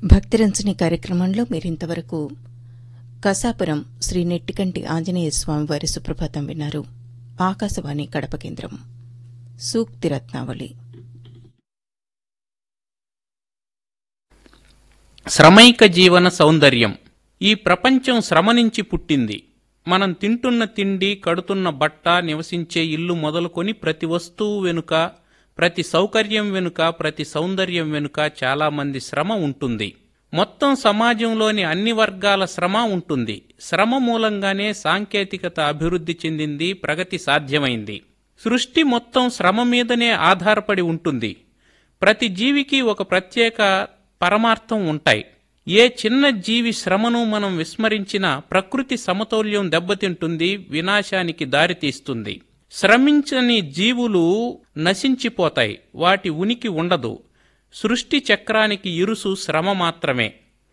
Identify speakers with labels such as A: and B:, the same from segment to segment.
A: భక్తిరంజని కార్యక్రమంలో మీరింతవరకు కసాపురం శ్రీ నెట్టికంటి ఆంజనేయ స్వామివారి సుప్రభాతం విన్నారు ఆకాశవాణి కడప కేంద్రం సూక్తి రత్నావళి
B: శ్రమైక జీవన సౌందర్యం ఈ ప్రపంచం శ్రమ నుంచి పుట్టింది మనం తింటున్న తిండి కడుతున్న బట్ట నివసించే ఇల్లు మొదలుకొని ప్రతి వస్తువు వెనుక ప్రతి సౌకర్యం వెనుక ప్రతి సౌందర్యం వెనుక చాలా మంది శ్రమ ఉంటుంది మొత్తం సమాజంలోని అన్ని వర్గాల శ్రమ ఉంటుంది శ్రమ మూలంగానే సాంకేతికత అభివృద్ధి చెందింది ప్రగతి సాధ్యమైంది సృష్టి మొత్తం శ్రమ మీదనే ఆధారపడి ఉంటుంది ప్రతి జీవికి ఒక ప్రత్యేక పరమార్థం ఉంటాయి ఏ చిన్న జీవి శ్రమను మనం విస్మరించినా ప్రకృతి సమతౌల్యం దెబ్బతింటుంది వినాశానికి దారితీస్తుంది శ్రమించని జీవులు నశించిపోతాయి వాటి ఉనికి ఉండదు సృష్టి చక్రానికి ఇరుసు శ్రమ మాత్రమే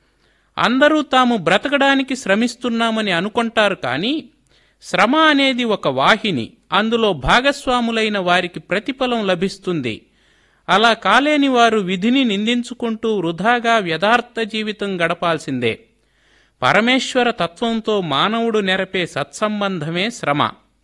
B: అందరూ తాము బ్రతకడానికి శ్రమిస్తున్నామని అనుకుంటారు కానీ శ్రమ అనేది ఒక వాహిని అందులో భాగస్వాములైన వారికి ప్రతిఫలం లభిస్తుంది అలా కాలేని వారు విధిని నిందించుకుంటూ వృధాగా వ్యథార్థ జీవితం గడపాల్సిందే పరమేశ్వర తత్వంతో మానవుడు నెరపే సత్సంబంధమే శ్రమ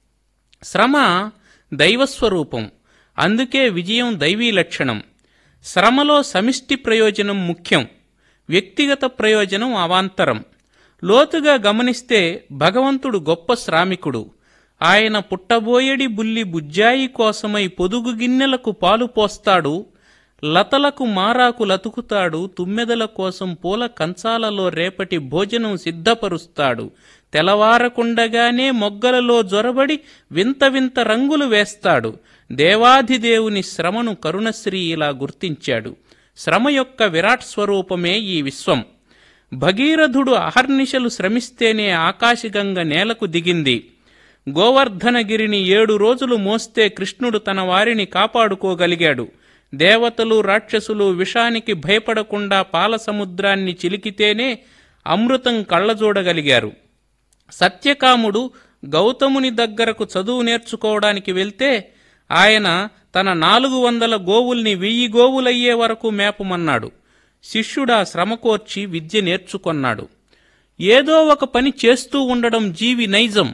B: శ్రమ దైవస్వరూపం అందుకే విజయం దైవీ లక్షణం శ్రమలో సమిష్టి ప్రయోజనం ముఖ్యం వ్యక్తిగత ప్రయోజనం అవాంతరం లోతుగా గమనిస్తే భగవంతుడు గొప్ప శ్రామికుడు ఆయన పుట్టబోయడి బుల్లి బుజ్జాయి కోసమై పొదుగు గిన్నెలకు పాలు పోస్తాడు లతలకు మారాకు లతుకుతాడు తుమ్మెదల కోసం పూల కంచాలలో రేపటి భోజనం సిద్ధపరుస్తాడు తెల్లవారకుండగానే మొగ్గలలో జొరబడి వింత వింత రంగులు వేస్తాడు దేవాధిదేవుని శ్రమను కరుణశ్రీ ఇలా గుర్తించాడు శ్రమ యొక్క విరాట్ స్వరూపమే ఈ విశ్వం భగీరథుడు అహర్నిశలు శ్రమిస్తేనే ఆకాశగంగ నేలకు దిగింది గోవర్ధనగిరిని ఏడు రోజులు మోస్తే కృష్ణుడు తన వారిని కాపాడుకోగలిగాడు దేవతలు రాక్షసులు విషానికి భయపడకుండా పాల సముద్రాన్ని చిలికితేనే అమృతం కళ్ళజోడగలిగారు సత్యకాముడు గౌతముని దగ్గరకు చదువు నేర్చుకోవడానికి వెళ్తే ఆయన తన నాలుగు వందల గోవుల్ని వెయ్యి గోవులయ్యే వరకు మేపమన్నాడు శిష్యుడా శ్రమకోర్చి విద్య నేర్చుకొన్నాడు ఏదో ఒక పని చేస్తూ ఉండడం జీవి నైజం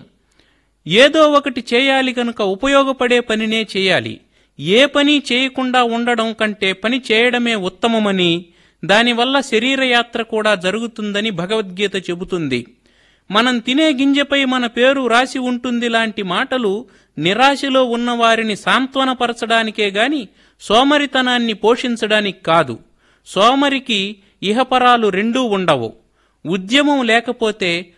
B: ఏదో ఒకటి చేయాలి కనుక ఉపయోగపడే పనినే చేయాలి ఏ పని చేయకుండా ఉండడం కంటే పని చేయడమే ఉత్తమమని దానివల్ల శరీరయాత్ర కూడా జరుగుతుందని భగవద్గీత చెబుతుంది మనం తినే గింజపై మన పేరు రాసి ఉంటుంది లాంటి మాటలు నిరాశలో ఉన్నవారిని సాంత్వనపరచడానికే గాని సోమరితనాన్ని పోషించడానికి కాదు సోమరికి ఇహపరాలు రెండూ ఉండవు ఉద్యమం లేకపోతే